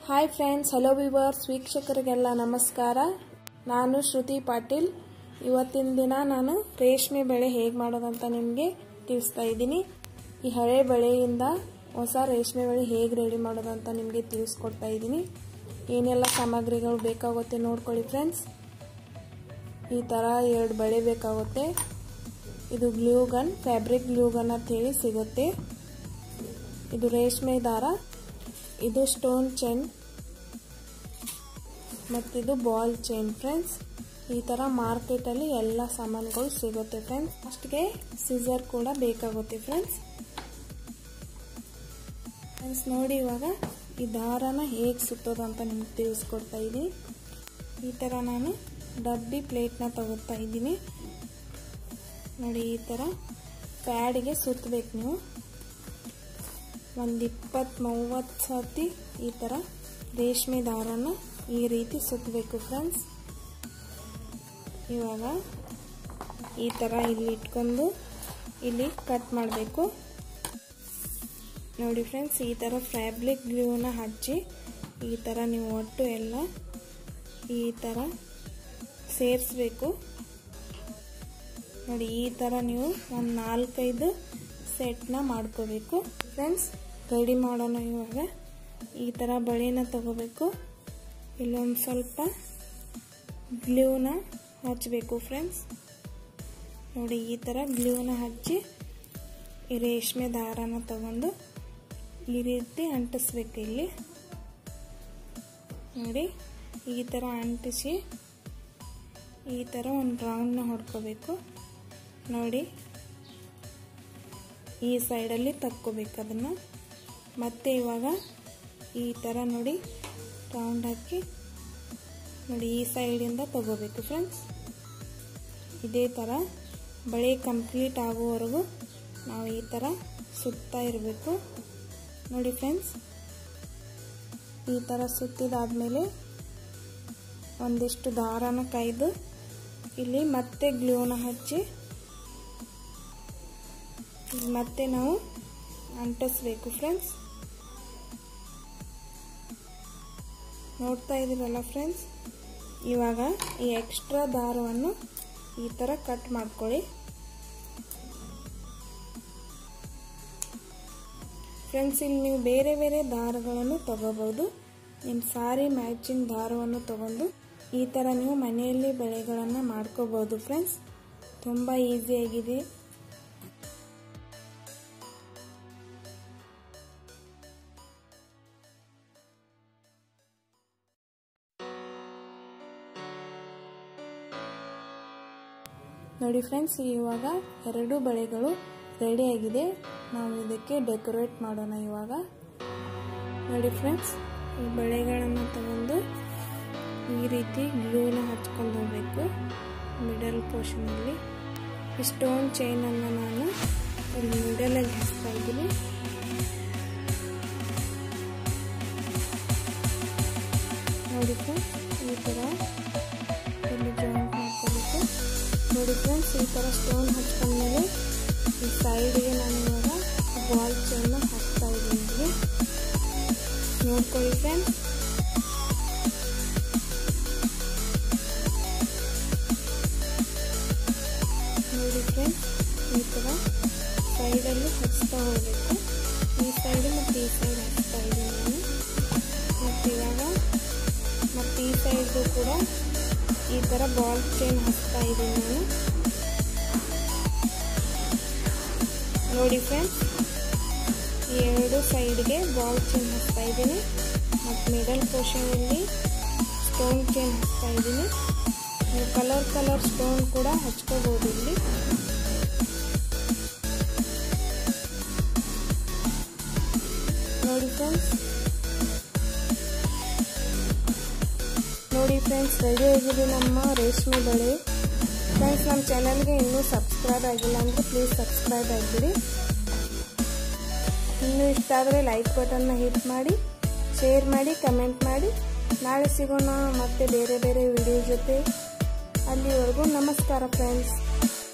hi friends hello viewers ವೀಕ್ಷಕರಿಗೆಲ್ಲ ನಮಸ್ಕಾರ ನಾನು ಶ್ರುತಿ ಪಾಟೀಲ್ ಇವತ್ತಿನ ದಿನ ನಾನು ರೇಷ್ಮೆ ಬೆಳೆ ಹೇಗೆ ಮಾಡೋದಂತ ನಿಮಗೆ ತಿಳಿಸ್ತಾ ಇದ್ದೀನಿ ಈ ಹಳೆ ಬೆಳೆಯಿಂದ ಹೊಸ ರೇಷ್ಮೆ ಬೆಳೆ ಹೇಗೆ ರೆಡಿ ಮಾಡೋದಂತ ನಿಮಗೆ ತಿಳಿಸ್ಕೊಡ್ತಾ ಇದ್ದೀನಿ ಏನೆಲ್ಲ ಸಾಮಗ್ರಿಗಳು ಬೇಕಾಗುತ್ತೆ ನೋಡ್ಕೊಳ್ಳಿ ಫ್ರೆಂಡ್ಸ್ ಈ ಥರ ಎರಡು ಬಳೆ ಬೇಕಾಗುತ್ತೆ ಇದು glue gun fabric glue gun ಅಂತ ಹೇಳಿ ಸಿಗುತ್ತೆ ಇದು ರೇಷ್ಮೆ ದಾರ ಇದು ಸ್ಟೋನ್ ಚೈನ್ ಮತ್ತಿದು ಬಾಲ್ ಚೈನ್ ಫ್ರೆಂಡ್ಸ್ ಈ ಥರ ಮಾರ್ಕೆಟಲ್ಲಿ ಎಲ್ಲ ಸಾಮಾನುಗಳು ಸಿಗುತ್ತೆ ಫ್ರೆಂಡ್ಸ್ ಅಷ್ಟಿಗೆ ಸಿಸರ್ ಕೂಡ ಬೇಕಾಗುತ್ತೆ ಫ್ರೆಂಡ್ಸ್ ಫ್ರೆಂಡ್ಸ್ ನೋಡಿ ಇವಾಗ ಈ ದಾರನ ಹೇಗೆ ಸುತ್ತೋದು ಅಂತ ನಿಮ್ಗೆ ತಿಳಿಸ್ಕೊಡ್ತಾ ಇದ್ದೀನಿ ಈ ಥರ ನಾನು ಡಬ್ಬಿ ಪ್ಲೇಟ್ನ ತಗೋತಾ ಇದ್ದೀನಿ ನೋಡಿ ಈ ಥರ ಪ್ಯಾಡಿಗೆ ಸುತ್ತಬೇಕು ನೀವು ಒಂದು ಇಪ್ಪತ್ತು ಮೂವತ್ತು ಸರ್ತಿ ಈ ಥರ ರೇಷ್ಮೆ ದಾರನ ಈ ರೀತಿ ಸುತ್ತಬೇಕು ಫ್ರೆಂಡ್ಸ್ ಇವಾಗ ಈ ಥರ ಇಲ್ಲಿ ಇಟ್ಕೊಂಡು ಇಲ್ಲಿ ಕಟ್ ಮಾಡಬೇಕು ನೋಡಿ ಫ್ರೆಂಡ್ಸ್ ಈ ಥರ ಫ್ಯಾಬ್ರಿಕ್ ಗ್ಲೂನ ಹಚ್ಚಿ ಈ ಥರ ನೀವು ಒಟ್ಟು ಎಲ್ಲ ಈ ಥರ ಸೇರಿಸ್ಬೇಕು ನೋಡಿ ಈ ಥರ ನೀವು ಒಂದು ನಾಲ್ಕೈದು ಸೆಟ್ನ ಮಾಡ್ಕೋಬೇಕು ಫ್ರೆಂಡ್ಸ್ ರೆಡಿ ಮಾಡೋಣ ಇವಾಗ ಈ ಥರ ಬಳೆನ ತಗೋಬೇಕು ಇಲ್ಲೊಂದು ಸ್ವಲ್ಪ ಗ್ಲೂನ ಹಚ್ಚಬೇಕು ಫ್ರೆಂಡ್ಸ್ ನೋಡಿ ಈ ಥರ ಗ್ಲೂನ ಹಚ್ಚಿ ಈ ರೇಷ್ಮೆ ದಾರನ ತಗೊಂಡು ಈ ರೀತಿ ಅಂಟಿಸ್ಬೇಕು ಇಲ್ಲಿ ನೋಡಿ ಈ ಥರ ಅಂಟಿಸಿ ಈ ಥರ ಒಂದು ರೌಂಡ್ನ ಹೊಡ್ಕೋಬೇಕು ನೋಡಿ ಈ ಸೈಡಲ್ಲಿ ತಕ್ಕೋಬೇಕು ಅದನ್ನು ಮತ್ತೆ ಇವಾಗ ಈ ಥರ ನೋಡಿ ರೌಂಡ್ ಹಾಕಿ ನೋಡಿ ಈ ಸೈಡಿಂದ ತಗೋಬೇಕು ಫ್ರೆಂಡ್ಸ್ ಇದೇ ಥರ ಬಳೆ ಕಂಪ್ಲೀಟ್ ಆಗುವವರೆಗೂ ನಾವು ಈ ಥರ ಸುತ್ತಾ ಇರಬೇಕು ನೋಡಿ ಫ್ರೆಂಡ್ಸ್ ಈ ಥರ ಸುತ್ತಿದಾದ್ಮೇಲೆ ಒಂದಿಷ್ಟು ದಾರನ ಕಾಯ್ದು ಇಲ್ಲಿ ಮತ್ತೆ ಗ್ಲೂನ ಹಚ್ಚಿ ಮತ್ತೆ ನಾವು ಅಂಟಿಸ್ಬೇಕು ಫ್ರೆಂಡ್ಸ್ ನೋಡ್ತಾ ಇದ್ದೀರಲ್ಲ ಫ್ರೆಂಡ್ಸ್ ಇವಾಗ ಈ ಎಕ್ಸ್ಟ್ರಾ ದಾರವನ್ನು ಈ ಥರ ಕಟ್ ಮಾಡ್ಕೊಳ್ಳಿ ಫ್ರೆಂಡ್ಸ್ ಇಲ್ಲಿ ನೀವು ಬೇರೆ ಬೇರೆ ದಾರಗಳನ್ನು ತಗೋಬಹುದು ನಿಮ್ಮ ಸಾರಿ ಮ್ಯಾಚಿಂಗ್ ದಾರವನ್ನು ತಗೊಂಡು ಈ ಥರ ನೀವು ಮನೆಯಲ್ಲಿ ಬೆಳೆಗಳನ್ನು ಮಾಡ್ಕೋಬಹುದು ಫ್ರೆಂಡ್ಸ್ ತುಂಬ ಈಸಿಯಾಗಿದೆ ನೋಡಿ ಫ್ರೆಂಡ್ಸ್ ಇವಾಗ ಎರಡು ಬಳೆಗಳು ರೆಡಿಯಾಗಿದೆ ನಾವು ಇದಕ್ಕೆ ಡೆಕೋರೇಟ್ ಮಾಡೋಣ ಇವಾಗ ನೋಡಿ ಫ್ರೆಂಡ್ಸ್ ಈ ಬಳೆಗಳನ್ನು ತಗೊಂಡು ಈ ರೀತಿ ಗ್ಲೂನ ಹಚ್ಕೊಂಡು ಹೋಗಬೇಕು ಮಿಡಲ್ ಪೋರ್ಷನಲ್ಲಿ ಈ ಸ್ಟೋನ್ ಚೈನನ್ನು ನಾನು ಇಲ್ಲಿ ಮಿಡಲಲ್ಲಿ ಹಚ್ತಾ ಇದ್ದೀನಿ ನೋಡಿ ಫ್ರೆಂಡ್ಸ್ ಈ ಥರ ಇಲ್ಲಿ ಜಾಯಿಂಟ್ ಮಾಡ್ಕೋಬೇಕು ನೋಡಿ ಫ್ರೆಂಡ್ಸ್ ಈ ಥರ ಸ್ಟೋನ್ ಹಚ್ಕೊಂಡ್ಮೇಲೆ ಈ ಸೈಡ್ಗೆ ನಾನು ಇವಾಗ ಬಾಲ್ ಚೈನ್ನ ಹಾಕ್ತಾ ಇದ್ದೀನಿ ನೋಡ್ಕೊಳ್ಳಿ ಫ್ರೆಂಡ್ಸ್ ನೋಡಿ ಫ್ರೆಂಡ್ಸ್ ಈ ಥರ ಸೈಡಲ್ಲಿ ಹಚ್ತಾ ಹೋಗಬೇಕು ಈ ಸೈಡು ಮತ್ತು ಈ ಸೈಡ್ ಹಚ್ತಾ ಇದ್ದೀನಿ ನಾನು ಮತ್ತು ಇವಾಗ ಮತ್ತು ಈ ಸೈಡ್ಗೂ ಕೂಡ ಈ ಥರ ಬಾಲ್ ಚೈನ್ ಹಚ್ತಾ ಇದ್ದೀನಿ ನಾನು ನೋಡಿ ಫ್ರೆಂಡ್ಸ್ ಈ ಎರಡು ಸೈಡ್ಗೆ ಬಾಲ್ ಚೈನ್ ಹಚ್ತಾ ಇದ್ದೀನಿ ಮತ್ತು ಮಿಡಲ್ ಪೋರ್ಷನಲ್ಲಿ ಸ್ಟೋನ್ ಚೈನ್ ಹಚ್ತಾ ಇದ್ದೀನಿ ಕಲರ್ ಕಲರ್ ಸ್ಟೋನ್ ಕೂಡ ಹಚ್ಕೋಬಹುದು ಇಲ್ಲಿ ನೋಡಿ ಫ್ರೆಂಡ್ಸ್ ನೋಡಿ ಫ್ರೆಂಡ್ಸ್ ರೆಡಿ ಆಗಿದೆ ನಮ್ಮ ರೇಷ್ಮೆ ಬಳೆ ಫ್ರೆಂಡ್ಸ್ ನಮ್ಮ ಚಾನಲ್ಗೆ ಇನ್ನೂ ಸಬ್ಸ್ಕ್ರೈಬ್ ಆಗಿಲ್ಲ ಅಂದರೆ ಪ್ಲೀಸ್ ಸಬ್ಸ್ಕ್ರೈಬ್ ಆಗಿಬಿಡಿ ಇನ್ನೂ ಇಷ್ಟ ಆದರೆ ಲೈಕ್ ಬಟನ್ನ ಹಿಟ್ ಮಾಡಿ ಶೇರ್ ಮಾಡಿ ಕಮೆಂಟ್ ಮಾಡಿ ನಾಳೆ ಸಿಗೋಣ ಮತ್ತೆ ಬೇರೆ ಬೇರೆ ವಿಡಿಯೋ ಜೊತೆ ಅಲ್ಲಿವರೆಗೂ ನಮಸ್ಕಾರ ಫ್ರೆಂಡ್ಸ್